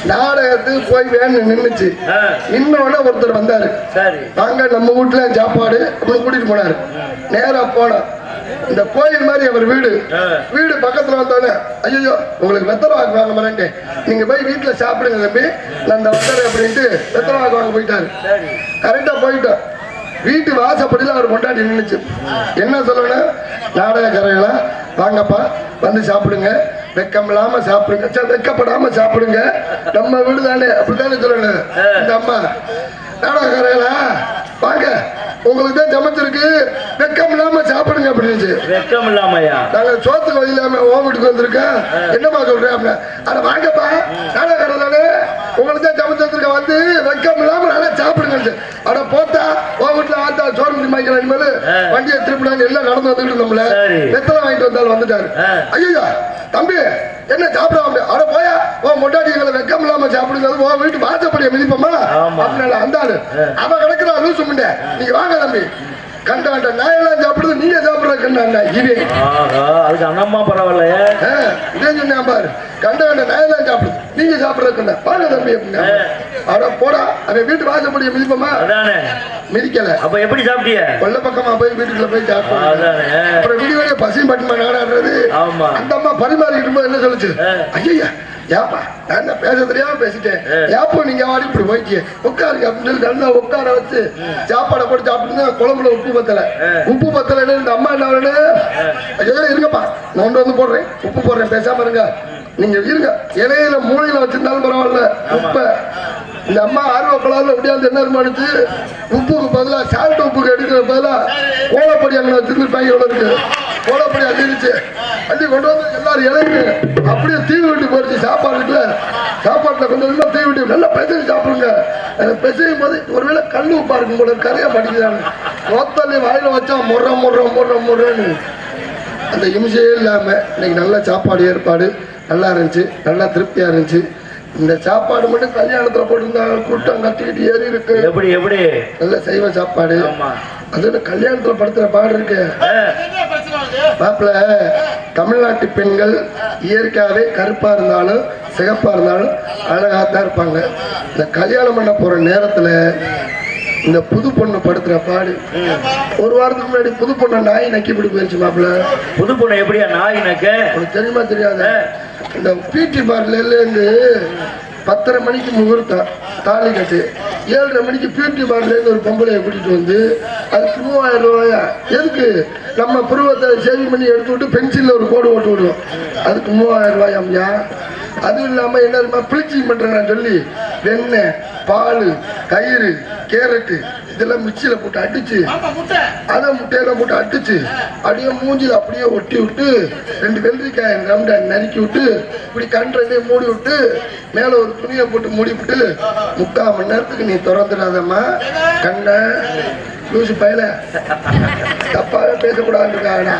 நாடகத்துக்கு போய் வேணும் நின்னுச்சு ஆ, நின்னோடனே ஒருத்தர் வந்தாரு சரி வாங்க நம்ம வீட்டுல சாப்பாடு அப்படின்னு கூட்டிட்டு போனாரு நேரா போனோம் இந்த கோயில் மாதிரி அவர் வீடு ஆ. வீடு பக்கத்துல வந்தோடனே ஐயோ உங்களுக்கு வெத்தலை வாக்கு வாங்க மாட்டேன் நீங்க போய் வீட்டுல சாப்பிடுங்க தம்பி நான் இந்த வந்துடுறேன் அப்படின்ட்டு வெத்தலை வாக்கு வாங்க போயிட்டாரு சரி கரெக்டா போயிட்டோம் வீட்டு வாசப்படியில அவர் கொண்டாடி நின்னுச்சு என்ன சொல்லணும் நாடக கரைகளா வாங்கப்பா வந்து சாப்பிடுங்க வெக்கம் இல்லாம சாப்பிடுங்க சரி, வெக்கப்படாம சாப்பிடுங்க நம்ம வீடு தானே அப்படித்தானே சொல்லணும் இந்த அம்மா நாடக கரைகளா வாங்க உங்களுக்கு தான் சமைச்சிருக்கு வெக்கம் இல்லாம சாப்பிடுங்க அப்படின்னு வெக்கம் இல்லாமையா நாங்க சோத்துக்கு வழி இல்லாம ஓ வீட்டுக்கு வந்திருக்கோம் என்னமா சொல்றேன் அப்படின்னா அட வாங்கப்பா நாடக கடை தானே உங்களுக்கு தான் சமைச்சு வந்திருக்க வந்து வெக்கம் இல்லாம நல்லா சாப்பிடுங்க அட போத்தா ஓ வீட்டுல ஆத்தா சோறு முடி மாய்க்கிற இனிமேல் வண்டியை திருப்பிடாங்க எல்லாம் நடந்து வந்துட்டு இருந்தோம்ல சரி. வெத்தலை வாங்கிட்டு வந்தாலும் வந்துட்டாரு ஆ. ஐயோ தம்பி என்ன சாப்பிடாம அட போயா ஓ மொட்டாடி எங்களை வெக்கம் இல்லாம சாப்பிடுங்க ஓ வீட்டு வாசப்படிய மிதிப்போமா ஆமா. அப்படின்னு அந்த ஆளு அவன் கிடக்குறா லூசு முண்டை நீங்க வாங்க தம்பி கண்டாண்ட நாயெல்லாம் சாப்பிடுது நீங்க சாப்பிடுற கண்டாண்டா இவன் ஆஹா அதுக்கு அண்ணம்மா பரவாயில்லையே ஆ, இதே சொன்னேன் பாரு கண்ட கண்ட நாயெல்லாம் சாப்பிடுது நீங்க சாப்பிடுறதுக்குண்டா பாருங்க தம்பி அப்படின்னா அட போடா அவன் வீட்டு வாசப்படிய மிதிப்போமா அதானே மிதிக்கல அப்ப எப்படி சாப்பிட்டிய கொல்ல பக்கமா போய் வீட்டுக்குள்ள போய் சாப்பிடுவோம் அதானே அப்புறம் விடிய விடிய பசியும் பட்டுமா நாடாடுறது ஆமா. அந்த அம்மா பரிமாறிக்கிட்டு போது என்ன சொல்லுச்சு ஆ. ஐயா ஏப்பா நான் என்ன பேச தெரியாம பேசிட்டேன் ஏப்போ நீங்க வாடி இப்படி போய்க்கு உட்காருங்க அப்படின்னு சொல்லி நல்லா உட்கார வச்சு சாப்பாடை போட்டு சாப்பிட்டு குழம்புல உப்பு பத்தல உப்பு பத்தலைன்னு இந்த அம்மா என்ன பண்ணு ஐயோ இருங்கப்பா நான் கொண்டு வந்து போடுறேன் உப்பு போடுறேன் பேசாம இருங்க நீங்க இருங்க இலையில மூலையில வச்சிருந்தாலும் பரவாயில்ல உப்ப இந்த அம்மா ஆர்வப்படாத முடியாது என்ன பண்ணுச்சு உப்புக்கு பதிலா சால்ட் உப்புக்கு எடுக்கிற பதிலா கோலப்பொடி அங்கே வச்சிருந்துருப்பாங்க எவ்வளோ இருக்கு கோலப்பொடி அதிருச்சு அள்ளி கொண்டு வந்து எல்லாரும் இலைங்க அப்படியே தீ விட்டு போயிடுச்சு சாப்பாடு இருக்குல்ல சாப்பாட்டில் கொண்டு வந்து தீ விட்டு நல்லா பிசைஞ்சு சாப்பிடுங்க எனக்கு பிசையும் போது ஒருவேளை கல் உப்பா இருக்கும் போல கரையா படிக்கிறாங்க ஒத்தல்லி வாயில வச்சா முறை முறை முறை முறைன்னு அந்த இம்சையே இல்லாம இன்னைக்கு நல்ல சாப்பாடு ஏற்பாடு நல்லா இருந்துச்சு நல்லா திருப்தியா இருந்துச்சு இந்த சாப்பாடு மட்டும் கல்யாணத்துல போட்டிருந்தாங்க கூட்டம் கட்டிக்கிட்டு ஏறி இருக்கு எப்படி எப்படி நல்ல சைவ சாப்பாடு ஆமா அது என்ன கல்யாணத்துல படுத்துற பாடு இருக்கு ஆ, மாப்பிள்ள தமிழ்நாட்டு பெண்கள் இயற்கையாவே கருப்பா இருந்தாலும் சிகப்பா இருந்தாலும் அழகா தான் இருப்பாங்க இந்த கல்யாணம் பண்ண போற நேரத்துல இந்த புது பொண்ணு படுத்துற பாடு ஒரு வாரத்துக்கு முன்னாடி புது பொண்ணை நாய் நக்கி பிடி போயிருச்சு மாப்பிள்ள புது பொண்ணு எப்படியா நாய் நக்க உனக்கு தெரியுமா தெரியாத இந்த பிடி பார்ல இருந்து பத்தரை மணிக்கு முகூர்த்தம் தாலி கட்டு ஏழரை மணிக்கு பியூட்டி பார்ல இருந்து ஒரு பொம்பளையை கூட்டிட்டு வந்து அதுக்கு மூவாயிரம் ரூபாயா எதுக்கு நம்ம புருவத்தை சேவிங் பண்ணி எடுத்து விட்டு பென்சில்ல ஒரு கோடு ஓட்டு விடுவோம் அதுக்கு மூவாயிரம் ரூபாயாம்யா அதுவும் இல்லாம என்ன தெரியுமா ப்ளீச்சிங் பண்றேன் சொல்லி வெண்ணெய் பால் தயிர் கேரட்டு இதெல்லாம் மிக்சியில போட்டு அடிச்சு அதை முட்டையில போட்டு அடிச்சு அப்படியே மூஞ்சில அப்படியே ஒட்டி விட்டு ரெண்டு வெள்ளரிக்காய் ரவுண்டா நறுக்கி விட்டு இப்படி கண் ரெண்டையும் மூடி விட்டு மேல ஒரு துணியை போட்டு மூடி விட்டு முக்கால் மணி நேரத்துக்கு நீ திறந்துடாதம்மா கண்ண லூசு பயல தப்பாவே பேசக்கூடாதுன்னு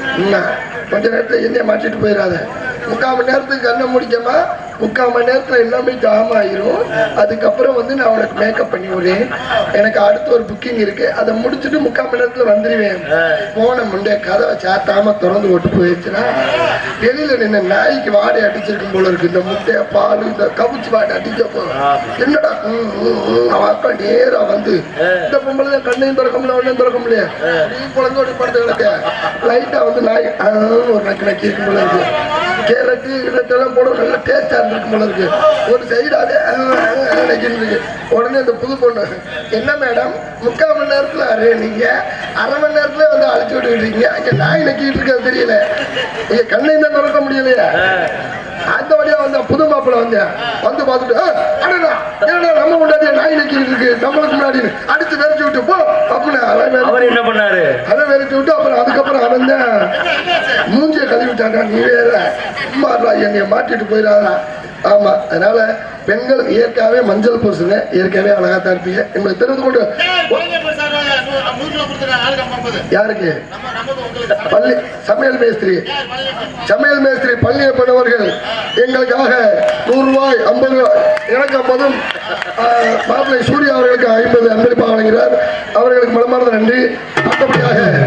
கொஞ்ச நேரத்துல என்னைய மாட்டிட்டு போயிடாத முக்கால் மணி நேரத்துக்கு கண்ணை முடிக்கமா முக்கால் மணி நேரத்துல எல்லாமே ஜாம் ஆயிரும் அதுக்கப்புறம் வந்து நான் உனக்கு மேக்கப் பண்ணி விடுறேன் எனக்கு அடுத்து ஒரு புக்கிங் இருக்கு அதை முடிச்சுட்டு முக்கால் மணி நேரத்துல வந்துருவேன் போன முண்டே கதவை சாத்தாம திறந்து விட்டு போயிடுச்சுன்னா வெளியில நின்று நாய்க்கு வாடை அடிச்சிருக்கும் போல இருக்கு இந்த முட்டைய பால் இந்த கவுச்சி வாடை அடிச்சப்போ என்னடா ம், ம், ம், அவன் அக்கா நேரா வந்து இந்த பொம்பளை தான் கண்ணையும் திறக்க முடியல ஒன்னையும் திறக்க முடியல நீ குழந்தையோட படுத்து கிடக்க லைட்டா வந்து நாய் ஆ, ஒரு நக்கு நக்கி இருக்கும் போல இருக்கு கேரட்டு இதெல்லாம் போட நல்ல டேஸ்டா இருந்திருக்கும் போல இருக்கு ஒரு சைடாவே நக்கின்னு இருக்கு உடனே இந்த புது பொண்ணு என்ன மேடம் முக்கால் மணி நேரத்துல அரே நீங்க அரை மணி நேரத்துல வந்து அழைச்சி விட்டுக்கிட்டீங்க அங்க நாய் நக்கிட்டு இருக்கிறது தெரியல நீங்க கண்ணையும் தான் திறக்க முடியலையா அந்த வழியா வந்த புது மாப்பிள்ள வந்தேன் வந்து பார்த்துட்டு "ஆ, அடடா என்னடா நம்ம முன்னாடியே நாய் நக்கிட்டு இருக்கு நம்மளுக்கு முன்னாடி அடிச்சு வெறிச்சு விட்டு போ அப்படின்னு அவன் வெறி- அவர் என்ன பண்ணாரு அதை வெறிச்சு விட்டு அப்புறம் அதுக்கப்புறம் அவன் தான் மூஞ்சிய கழுவி விட்டாங்க நீ வேற சும்மாடா என்னைய மாட்டிட்டு போயிடாதா ஆமா அதனால பெண்கள் இயற்கையாவே மஞ்சள் பூசுங்க இயற்கையாவே அழகா தான் இருப்பீங்க என்பதை தெரிந்து கொண்டு யாருக்கு பள்ளி சமையல் மேஸ்திரி சமையல் மேஸ்திரி பழனியப்பனவர்கள் எங்களுக்காக நூறு ரூபாய் ஐம்பது ரூபாய் எனக்கு ஐம்பதும் ஆஹ், மாப்பிள்ளை சூர்யா அவர்களுக்கு ஐம்பது அன்பளிப்பாக வழங்குகிறார் அவர்களுக்கு மனமார்ந்த நன்றி அடுத்தபடியாக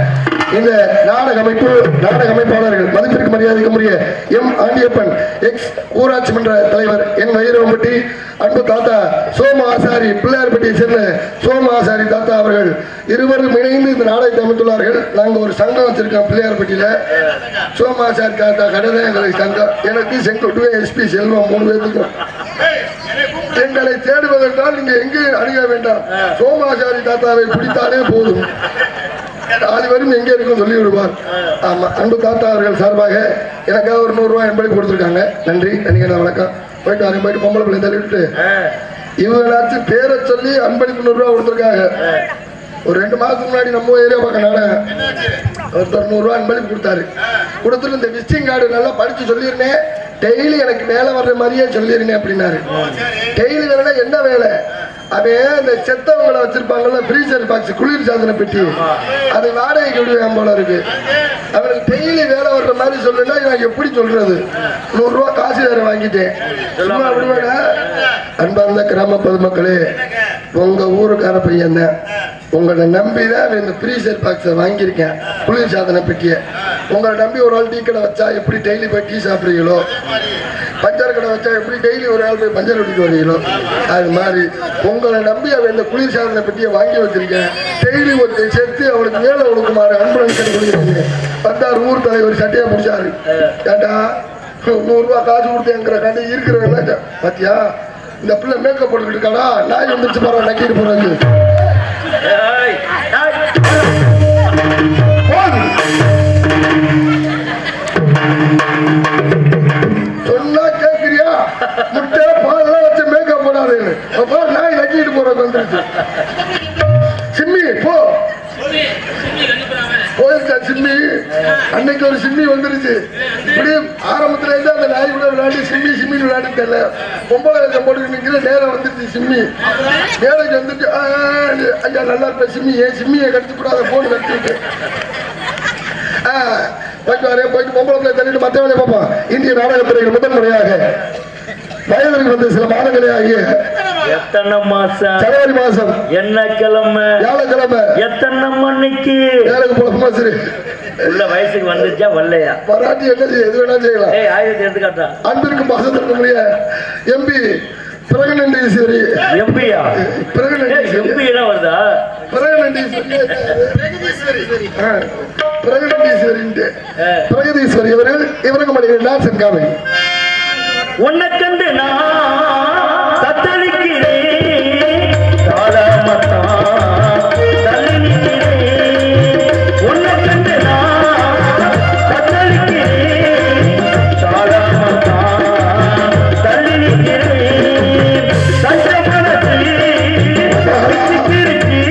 இந்த நாடக அமைப்பு நாடக அமைப்பாளர்கள் மதிப்பிற்கு மரியாதைக்கு உரிய எம் ஆண்டியப்பன் எக்ஸ் ஊராட்சி மன்ற தலைவர் என் வைரவம்பட்டி அன்பு தாத்தா சோம ஆசாரி பிள்ளையார்பட்டியை சேர்ந்த சோம ஆசாரி தாத்தா அவர்கள் இருவரும் இணைந்து இந்த நாடகத்தை அமைத்துள்ளார்கள் நாங்க ஒரு சங்கம் வச்சிருக்கோம் பிள்ளையார்பட்டியில சோம ஆசாரி தாத்தா கடை தான் எங்களுக்கு சங்கம் எனக்கு செங்கோட்டுவே எஸ்பி செல்வம் மூணு பேருக்கும் எங்களை தேடுவதென்றால் நீங்க எங்கே அணுக வேண்டாம் சோமாச்சாரி தாத்தாவை பிடித்தாலே போதும் நாலு பேரும் எங்கே இருக்கும் சொல்லி விடுவார் ஆமா அன்பு தாத்தா அவர்கள் சார்பாக எனக்காக ஒரு நூறு ரூபாய் என்பதை கொடுத்துருக்காங்க நன்றி நன்றிங்க வணக்கம் போயிட்டு வரேன் போயிட்டு பொம்பளை பிள்ளை தள்ளிவிட்டு இவங்களாச்சும் பேரை சொல்லி அன்பளிப்பு நூறு ரூபாய் கொடுத்துருக்காங்க ஒரு ரெண்டு மாசத்துக்கு முன்னாடி நம்ம ஏரியா பக்கம் நாடகம் ஒருத்தர் நூறு ரூபாய் அன்பளிப்பு கொடுத்தாரு கொடுத்துட்டு இந்த விசிட்டிங் கார்டு நல்லா படிச்சு சொல்லியிருந்தேன் டெய்லி எனக்கு வேலை வர்ற மாதிரியே சொல்லிருந்தேன் அப்படின்னாரு டெய்லி வேலைனா என்ன வேலை அவன் இந்த செத்தவங்களை வச்சிருப்பாங்கல்ல ஃப்ரீசர் பாக்ஸ் குளிர் சாதன பெட்டி அது வாடகைக்கு விடுவேன் போல இருக்கு அவனுக்கு டெய்லி வேலை வர்ற மாதிரி சொல்லுன்னா நான் எப்படி சொல்றது நூறு ரூபா காசு வேற வாங்கிட்டேன் சும்மா விடுவேனா அன்பார்ந்த கிராம பொதுமக்களே உங்க ஊருக்கார பையன் தான் உங்களை நம்பி தான் இந்த ஃப்ரீசர் பாக்ஸை வாங்கியிருக்கேன் குளிர் சாதன பெட்டியை உங்களை நம்பி ஒரு ஆள் டீ கடை வச்சா எப்படி டெய்லி போய் டீ சாப்பிடுறீங்களோ பஞ்சர் கடை வச்சா எப்படி டெய்லி ஒரு ஆள் போய் பஞ்சர் வெட்டிட்டு வரீங்களோ அது மாதிரி உங்களை நம்பி அவன் இந்த குளிர் சாதன பெட்டியை வாங்கி வச்சிருக்கேன் டெய்லி ஒரு சேர்த்து அவனுக்கு வேலை கொடுக்குமாறு அன்புடன் கொடுக்குறீங்க வந்தார் ஊர் தலைவர் சட்டையை முடிச்சாரு ஏண்டா நூறு ரூபாய் காசு கொடுத்தேங்கிற கண்டு இருக்கிறவங்க பாத்தியா இந்த பிள்ளை மேக்கப் போட்டுக்கிட்டு இருக்காடா நாய் வந்துச்சு போறோம் நக்கிட்டு போறது ஏய், ஏய். போதும். சொன்னா கேக்குறியா முட்டை பாலெல்லாம் வச்சு மேக்கப் போடாதேன்னு அப்போ நாய் நக்கிட்டு போறது வந்துருச்சு சிம்மி போ போயிருக்கா சிம்மி அன்னைக்கு ஒரு சிம்மி வந்துருச்சு இப்படி ஆரம்பத்துல இருந்து அந்த நாய் கூட விளையாடி சிம்மி சிம்மி விளையாடி தெரியல பொம்பளை வேஷம் போட்டு நிக்கிற நேரம் வந்துருச்சு சிம்மி வேலைக்கு வந்துட்டு "ஆ, ஐயா நல்லா இருப்ப சிம்மி ஏன் சிம்மியை கடிச்சு கூடாத போன் கடிச்சுட்டு ஆ, போயிட்டு வரேன் போயிட்டு பொம்பளை பிள்ளை தள்ளிட்டு மற்ற வேலையை பார்ப்போம் இந்திய நாடகத்துறையில் முதல் முறையாக வயதிற்கு வந்து சில மாதங்களே ஆகிய எத்தனை மாசம் ஜனவரி மாசம் என்ன கிழமை வியாழக்கிழமை எத்தனை மணிக்கு வேலைக்கு போல சரி உள்ள வயசுக்கு வந்துச்சா வரலையா பராட்டி என்ன செய்ய எது வேணா செய்யலாம் ஏய் ஆயிரத்தி எடுத்துக்காட்டா அன்பிற்கு பாசத்திற்கு முடிய எம்பி பிரகனண்டீஸ்வரி எம்பியா பிரகனண்டீஸ்வரி எம்பி எல்லாம் வருதா பிரகனண்டீஸ்வரி ஆ, பிரகனண்டீஸ்வரின்ட்டு ஆ. பிரகதீஸ்வரி அவர்கள் இவருக்கு மணிகள் சென்காமை உன்னை கண்டு நான் தத்தளிக்கிறேன் தாழாமத்தான் தள்ளி நிற்கிறேன். உன்னை கண்டு நான் தத்தளிக்கிறேன் தாழாமத்தான் தள்ளி நிற்கிறேன். கஷ்டப்படத்தில் பிடிச்சு கிழிச்சு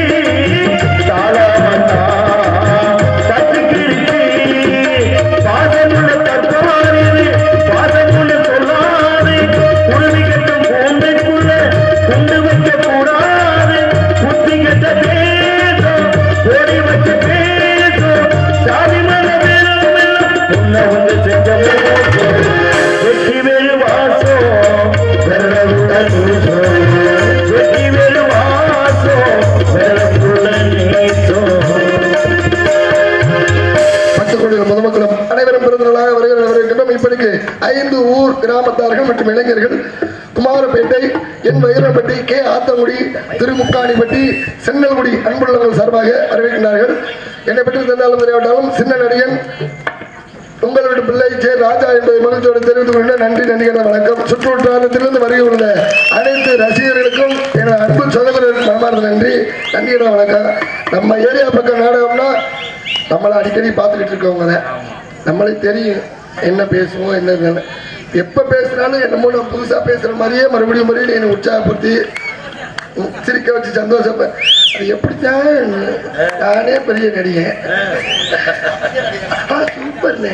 தாழாமத்தான் தட்டி கிழிச்சு பாசமுள்ள தற்பாரு பாசமுள்ள சொல்லாது குருவி கட்டும் பூண்டைக்குள்ள குண்டு வைக்க கூடாது புத்தி கட்ட பேசும் ஓடி வச்ச பேசும் சாதி மன வேணும் எல்லாம் உன்னை வந்து செஞ்ச மோசம் வெற்றி வேறு வாசம் வெள்ளவுள்ள தூசம் வெற்றி வேறு வாசம் வெள்ளவுள்ள நேசம் பத்து கோடி பொதுமக்களும் அனைவரும் பிறந்தநாளாக வருகிற வருகின்றோம் இப்படிக்கு ஐந்து ஊர் கிராமத்தார்கள் மற்றும் இளைஞர்கள் குமாரப்பேட்டை என் வைரப்பட்டி கே ஆத்தங்குடி திருமுக்காணிப்பட்டி சென்னல்குடி அன்புள்ளவர்கள் சார்பாக வரவேற்கின்றார்கள் என்னை பற்றி தந்தாலும் தெரியாவிட்டாலும் சின்ன நடிகன் உங்களுடைய பிள்ளை ஜே ராஜா என்பதை மகிழ்ச்சியோடு தெரிவித்துக் கொள்ள நன்றி நன்றிகள் வணக்கம் சுற்றுவட்டாரத்திலிருந்து வருகின்ற அனைத்து ரசிகர்களுக்கும் எனது அன்பு சகோதரருக்கு மனமார்ந்த நன்றி நன்றிகள் வணக்கம் நம்ம ஏரியா பக்கம் நாடகம்னா நம்மளை அடிக்கடி பார்த்துக்கிட்டு இருக்கவங்க தான் நம்மளுக்கு தெரியும் என்ன பேசுவோம் என்ன இதுன்னு. எப்ப பேசினாலும் என்னமோ நான் புதுசா பேசுற மாதிரியே மறுபடியும் மறுபடியும் என்னை உற்சாகப்படுத்தி உம், சிரிக்க வச்சு சந்தோஷப்ப அது எப்படித்தான் நானே பெரிய நடிகன் சூப்பர்ண்ணே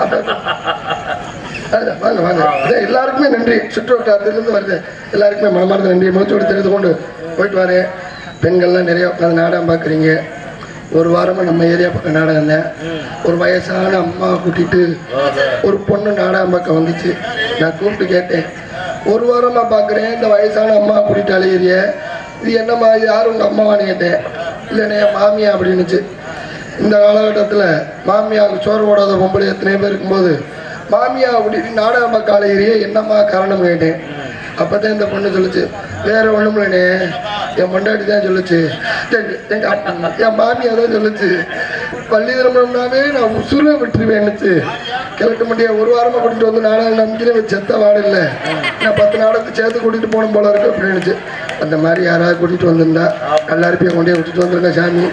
அதான், வாங்க வாங்க அதான் எல்லாருக்குமே நன்றி சுற்று வட்டாரத்திலிருந்து வருது எல்லாருக்குமே மனமார்ந்த நன்றி முகச்சோடு தெரிந்து கொண்டு போயிட்டு வரேன் பெண்கள்லாம் நிறைய உட்காந்து நாடகம் பார்க்குறீங்க ஒரு வாரமா நம்ம ஏரியா பக்கம் நாடகம் தான் ஒரு வயசான அம்மா கூட்டிட்டு ஒரு பொண்ணு நாடகம் பார்க்க வந்துச்சு நான் கூப்பிட்டு கேட்டேன் ஒரு வாரமா பார்க்குறேன் இந்த வயசான அம்மா கூட்டிட்டு அலையிறிய இது என்னம்மா இது யார் உங்க அம்மாவான்னு கேட்டேன் இல்லைண்ணே என் மாமியா அப்படின்னுச்சு இந்த காலகட்டத்தில் மாமியாவுக்கு சோறு போடாத பொம்பளை எத்தனை பேர் இருக்கும்போது மாமியா அப்படின்னு நாடகம்மா காலையிலேயே என்னம்மா காரணம் கேட்டேன் அப்பதான் இந்த பொண்ணு சொல்லுச்சு வேற ஒண்ணும் இல்லைனே என் பொண்டாட்டி தான் சொல்லுச்சு எங்க- எங்க அப்பா- என் மாமியா தான் சொல்லுச்சு பள்ளி திருமணம்னாவே நான் உசுரை விட்டுருவேன்னுச்சு கிழக்கு மண்டியா ஒரு வாரமா கூட்டிட்டு வந்து நாடகம் நம்பிக்கிறேன் செத்த வாடு இல்லை நான் பத்து நாடகத்தை சேர்த்து கூட்டிட்டு போன போல இருக்கு அப்படின்னுச்சு அந்த மாதிரி யாராவது கூட்டிட்டு வந்திருந்தா எல்லாருப்பையும் கொண்டே விட்டுட்டு வந்துருங்க சாமி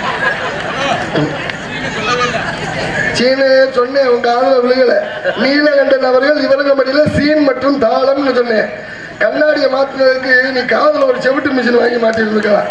சீனு சொன்னேன் உங்க ஆளுல விழுகல நீலகண்டன் அவர்கள் இவரங்க மடியில சீன் மற்றும் தாளம்னு சொன்னேன் கண்ணாடியை மாத்துறதுக்கு நீ காதுல ஒரு செவிட்டு மிஷின் வாங்கி மாட்டிட்டு இருக்கலாம்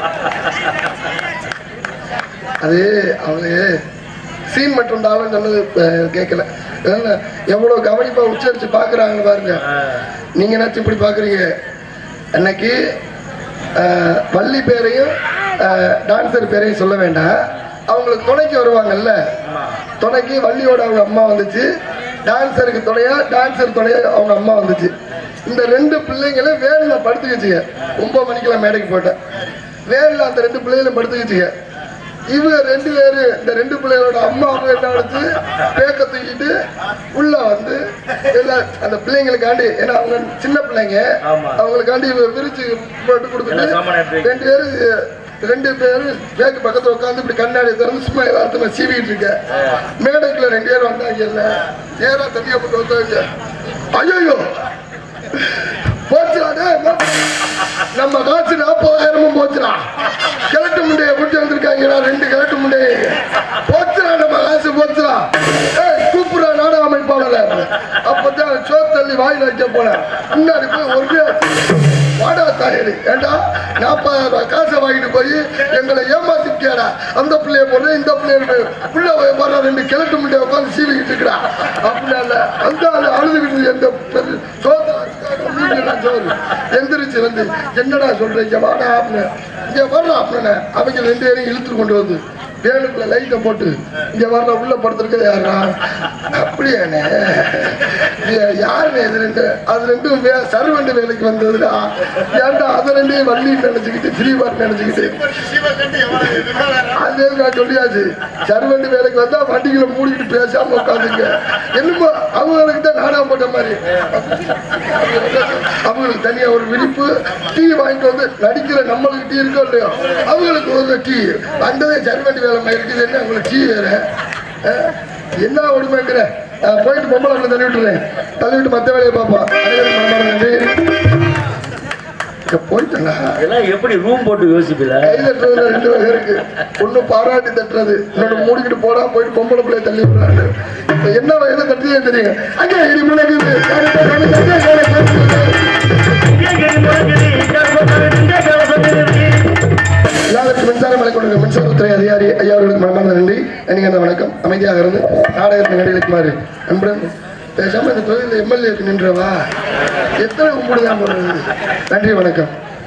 அது அவங்க சீன் மற்றும் தாளம் சொன்னது அஹ், கேட்கல அதனால எவ்வளவு கவனிப்பா உச்சரிச்சு பாக்குறாங்க பாருங்க நீங்க என்ன இப்படி பாக்குறீங்க அன்னைக்கு அஹ், பள்ளி பேரையும் டான்சர் பேரையும் சொல்ல வேண்டாம் அவங்களுக்கு துணைக்கு வருவாங்கல்ல துணைக்கு வள்ளியோட அவங்க அம்மா வந்துச்சு டான்சருக்கு துணையா டான்சர் துணையா அவங்க அம்மா வந்துச்சு இந்த ரெண்டு பிள்ளைங்களும் வேன்ல படுத்துக்கிச்சுங்க ஒன்பது மணிக்கெல்லாம் மேடைக்கு போட்டேன் வேன்ல அந்த ரெண்டு பிள்ளைகளும் படுத்துக்கிச்சுங்க இவங்க ரெண்டு பேரு இந்த ரெண்டு பிள்ளைகளோட அம்மா அவங்க என்ன அடிச்சு பேக்க தூக்கிட்டு உள்ள வந்து எல்லாம் அந்த பிள்ளைங்களுக்காண்டி ஏன்னா அவங்க சின்ன பிள்ளைங்க ஆமா. அவங்களுக்காண்டி இவங்க விரிச்சு போட்டு எல்லாம் சாமான் எடுத்து கொடுத்துட்டு ரெண்டு பேரும் ரெண்டு பேரும் பேக்கு பக்கத்துல உட்காந்து இப்படி கண்ணாடி திறந்து சும்மா யதார்த்தமா சீவிட்டு இருக்க மேடைக்குள்ள ரெண்டு பேரும் வந்தாங்க இல்ல நேரா தனியா போட்டு வந்தாங்க ஐயோ போச்சுடா டேய், மோ- நம்ம காசு நாற்பதாயிரமும் போச்சுடா கிழட்டு முண்டைய கூட்டி வந்திருக்காங்கடா ரெண்டு கிழட்டு முண்டைய போச்சுடா நம்ம காசு போச்சுடா ஏய் கூப்பிடுறா நாடக அமைப்பாளர் அப்பதான் சோத்தள்ளி வாயில் வைக்க போனேன் முன்னாடி போய் ஒரு வாடா தாயடி ஏண்டா நாற்பதாயிரம் ரூபாய் காசை வாங்கிட்டு போய் எங்களை ஏமாத்திட்டியாடா அந்த பிள்ளைய போடுற இந்த பிள்ளைய புள்ள போடுற ரெண்டு கிழட்டு முண்டைய உட்காந்து சீவிக்கிட்டு இருக்கிறா அப்படின்னா அந்த ஆளு அழுதுகிட்டு எந்த சோதனை சோறு எந்திரிச்சு வந்து என்னடா சொல்றீங்க வாடா அப்படின்னு இங்க வர்றா அப்படின்னு அவங்க ரெண்டு பேரையும் இழுத்து கொண்டு வந்து வேணுக்குள்ள லைட்டை போட்டு இங்க வர்ற உள்ள படுத்திருக்க யாரா அப்படியானே இது யாருண்ணே இது ரெண்டு அது ரெண்டும் வே- சர்வெண்ட் வேலைக்கு வந்ததுடா ஏன்டா அது ரெண்டையும் வள்ளின்னு நினைச்சுக்கிட்டு ஃப்ரீபார் நினைச்சுக்கிட்டு அதே நான் சொல்லியாச்சு சர்வெண்ட் வேலைக்கு வந்தா வண்டிகளை மூடிக்கிட்டு பேசாம உட்காந்துங்க என்னமோ அவங்களுக்கு தான் நாடகம் போட்ட மாதிரி அவங்களுக்கு தனியா ஒரு விரிப்பு டீ வாங்கிட்டு வந்து நடிக்கிற நம்மளுக்கு டீ இருக்கோ இல்லையோ அவங்களுக்கு ஒரு டீ வந்ததே சர்வெண்ட் வேலை மாதிரி இருக்குது என்ன அவங்களுக்கு டீ வேற அஹ், என்ன உண்மைங்கிற அஹ், போயிட்டு பொம்பளை அப்படி தள்ளி விட்டுறேன் தள்ளி விட்டு மற்ற வேலையை பார்ப்போம் அனைவருக்கும் மனமார்ந்த நன்றி இங்க போயிட்டேன்னா இதெல்லாம் எப்படி ரூம் போட்டு யோசிப்பீல கை தட்டுறதுல ரெண்டு வகை இருக்கு ஒண்ணு பாராட்டி தட்டுறது இன்னொன்னு மூடிக்கிட்டு போடா போயிட்டு பொம்பளை பிள்ளைய தள்ளி விடுறாங்க இப்ப என்ன வகையில தட்டுதே தெரியும் அங்கே இடி முழங்குது கருத்தை கருத்தை கருத்தை கருத்தை. எல்லாருக்கும் மின்சாரம் வழங்க கொண்டிருக்க மின்சாரத்துறை அதிகாரி ஐயா அவர்களுக்கு மனமார்ந்த நன்றி நீங்க அந்த வணக்கம் அமைதியாக இருந்து நாடகத்தின் நடிகளுக்குமாறு நண்பன் பேசாம இந்த தொகுதியில் எம்எல்ஏக்கு நின்றவா எத்தனை கும்பிடுதான் போடுறது நன்றி வணக்கம்